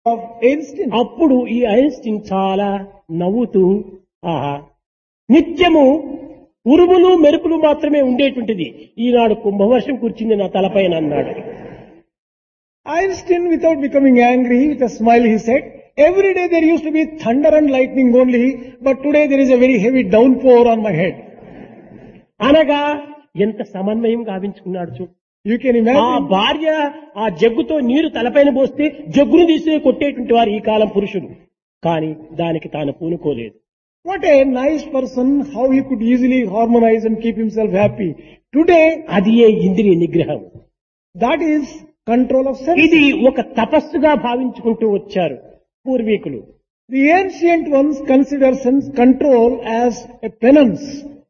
of Einstein. అప్పుడు ఈ Einstein చాలా నవ్వుతూ ఆహా నిత్యము ఉరుములు మెరుపులు మాత్రమే ఉండేటువంటిది ఈనాడు కుంభవర్షం కూర్చుంది నా తలపైన అన్నాడు Einstein, without becoming angry, with a smile, he said, every day there used to be thunder and lightning only, but today there is a very heavy downpour on my head. అనగా ఎంత సమన్వయం గావించుకున్నాడు చూడు You can ఆ imagine. భార్య ఆ జగ్గుతో నీరు తలపైన పోస్తే జగ్గును తీసి కొట్టేటువంటి వారు ఈ కాలం పురుషుడు కానీ దానికి తాను పూనుకోలేదు What a nice person, how he could easily harmonize and keep himself happy. Today, అది ఏ ఇంద్రియ నిగ్రహం that is control of self. ఇది ఒక తపస్సుగా భావించుకుంటూ వచ్చారు పూర్వీకులు The ancient ones consider sense control as a penance.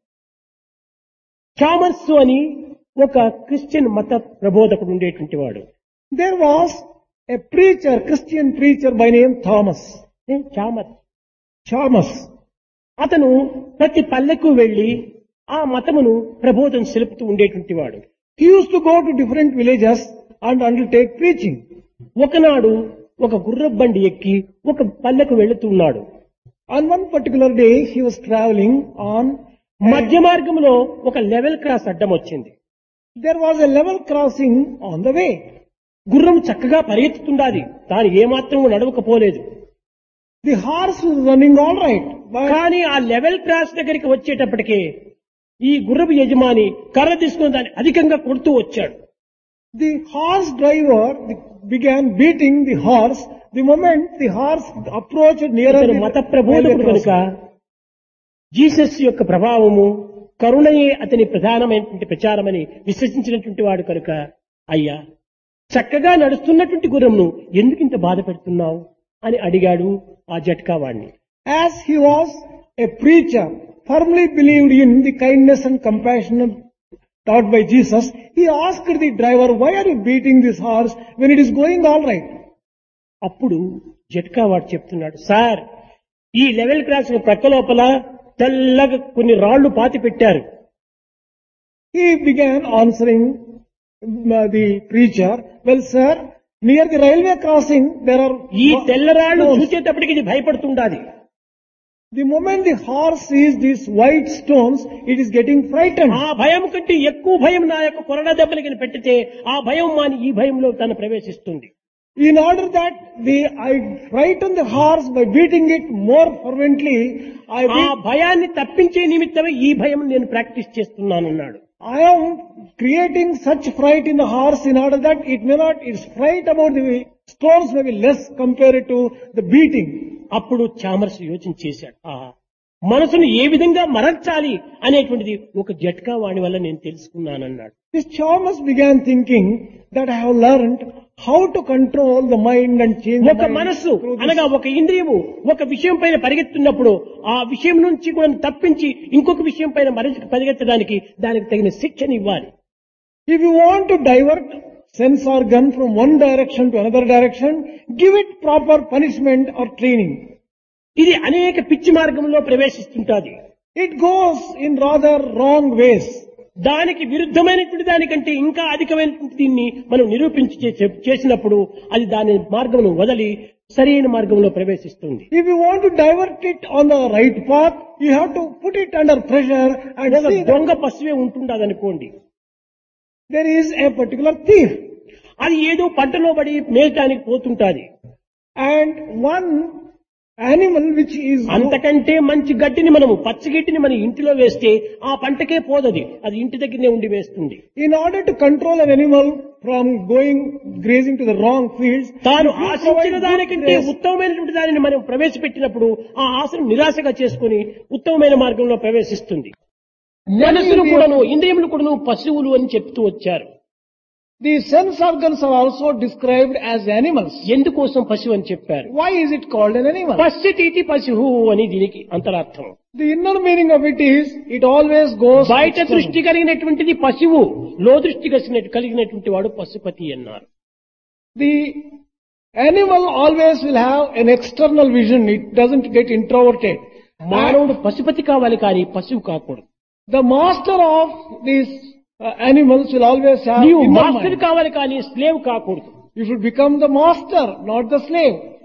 చామర్సు అని ఒక క్రిస్టియన్ మత ప్రబోధకుడు ఉండేటువంటి వాడు There was a preacher, Christian preacher by name Thomas. A చామర్ Chalmers. అతను ప్రతి పల్లెకు వెళ్లి ఆ మతమును ప్రబోధం సెలుపుతూ ఉండేటువంటి వాడు He used to go to different villages and undertake preaching. ఒకనాడు ఒక గుర్రపు బండి ఎక్కి ఒక పల్లెకు వెళుతున్నాడు On one particular day, he was traveling on, మధ్య మార్గంలో ఒక లెవెల్ క్రాస్ అడ్డం వచ్చింది there was a level crossing on the way. గుర్రం చక్కగా పరిగెత్తుతుండాది తాను ఏమాత్రం నడవకపోలేదు The horse was running all right, but కానీ ఆ లెవెల్ క్రాస్ దగ్గరికి వచ్చేటప్పటికే ఈ గుర్రపు యజమాని కర్ర తీసుకుని దాన్ని అధికంగా కొడుతూ వచ్చాడు the horse driver began beating the horse the moment the horse approached nearer ఇతను the మత railway ప్రబోధకుడు కనుక crossing. జీసస్ యొక్క ప్రభావము కరుణయే అతని ప్రధానమైనటువంటి ప్రచారమని విశ్వసించినటువంటి వాడు కనుక అయ్యా చక్కగా నడుస్తున్నటువంటి గుర్రంను ఎందుకు ఇంత బాధ పెడుతున్నావు అని అడిగాడు ఆ జట్కా వాణ్ణి As he was a preacher, firmly believed in the kindness and compassion taught by Jesus, he asked the driver, why are you beating this horse when it is going all right? అప్పుడు జట్కా వాడు చెప్తున్నాడు sir ఈ level cross ప్రక్క లోపల తెల్లగా కొన్ని రాళ్లు పాతి పెట్టారు He began answering uh, the preacher, well sir, near the railway crossing there are ఈ తెల్ల రాళ్లు stones. చూసేటప్పటికి ఇది భయపడుతుండాది The moment the horse sees these white stones, it is getting frightened. ఆ భయం కంటే ఎక్కువ భయం నా యొక్క కొరడా దెబ్బలకి పెట్టితే ఆ భయం మాని ఈ భయంలో తను ప్రవేశిస్తుంది In order that the I frighten the horse by beating it more fervently, I ఆ beat భయాన్ని తప్పించే నిమిత్తమే ఈ భయం నేను ప్రాక్టీస్ చేస్తున్నానన్నాడు I am creating such fright in the horse in order that it may not, its fright about the stones may be less compared to the beating. అప్పుడు Chalmers యోచన చేశాడు ఆ మనసును ఏ విధంగా మరల్చాలి అనేటువంటిది ఒక జట్కా వాణి వల్ల నేను తెలుసుకున్నానన్నాడు This Chalmers began thinking that I have learned how to control the mind and change the ఒక mind మనస్సు through this. అనగా ఒక ఇంద్రియము ఒక విషయం పైన పరిగెత్తున్నప్పుడు ఆ విషయం నుంచి కూడా తప్పించి ఇంకొక విషయం పైన మరచి పరిగెత్తడానికి దానికి తగిన శిక్షణ ఇవ్వాలి If you want to divert sense organ from one direction to another direction, give it proper punishment or training. ఇది అనేక పిచ్చి మార్గంలో ప్రవేశిస్తుంటాది It goes in rather wrong ways. దానికి విరుద్ధమైనటువంటి దానికంటే ఇంకా అధికమైనటువంటి దీన్ని మనం నిరూపించి చే- చేసినప్పుడు అది దాని మార్గమును వదలి సరైన మార్గంలో ప్రవేశిస్తుంది If you want to divert it on the right path, you have to put it under pressure and ఒక see that దొంగ పశువే ఉంటుండదనుకోండి there is a particular thief అది ఏదో పంటలో పడి మేయటానికి పోతుంటాది and one animal which is అంతకంటే మంచి గడ్డిని మనము పచ్చగడ్డిని మన ఇంటిలో వేస్తే ఆ పంటకే పోదది అది ఇంటి దగ్గరనే ఉండి వేస్తుంది in order to control an animal from going grazing to the wrong fields, తాను if you ఆశించిన provide good దానికంటే grass, ఉత్తమమైనటువంటి దానిని మనం ప్రవేశపెట్టినప్పుడు ఆ ఆశను నిరాశగా చేసుకుని ఉత్తమమైన మార్గంలో ప్రవేశిస్తుంది మనసును కూడాను ఇంద్రియములు కూడాను పశువులు అని చెప్తూ వచ్చారు the sense organs are also described as animals. ఎందుకోసం పశువు అని చెప్పారు Why is it called an animal? పశ్చితీతి పశువు అని దీనికి అంతరార్థం The inner meaning of it is, it always goes బయట external. దృష్టి కలిగినటువంటిది పశువు లో దృష్టి కలిగిన- కలిగినటువంటి వాడు పశుపతి అన్నారు The animal always will have an external vision. It doesn't get introverted. మానవుడు పశుపతి కావాలి కానీ పశువు కాకూడదు The master of these uh, animals will always have నీవు inner మాస్టర్ mind. కావాలి కానీ స్లేవ్ కాకూడదు You should become the master, not the slave.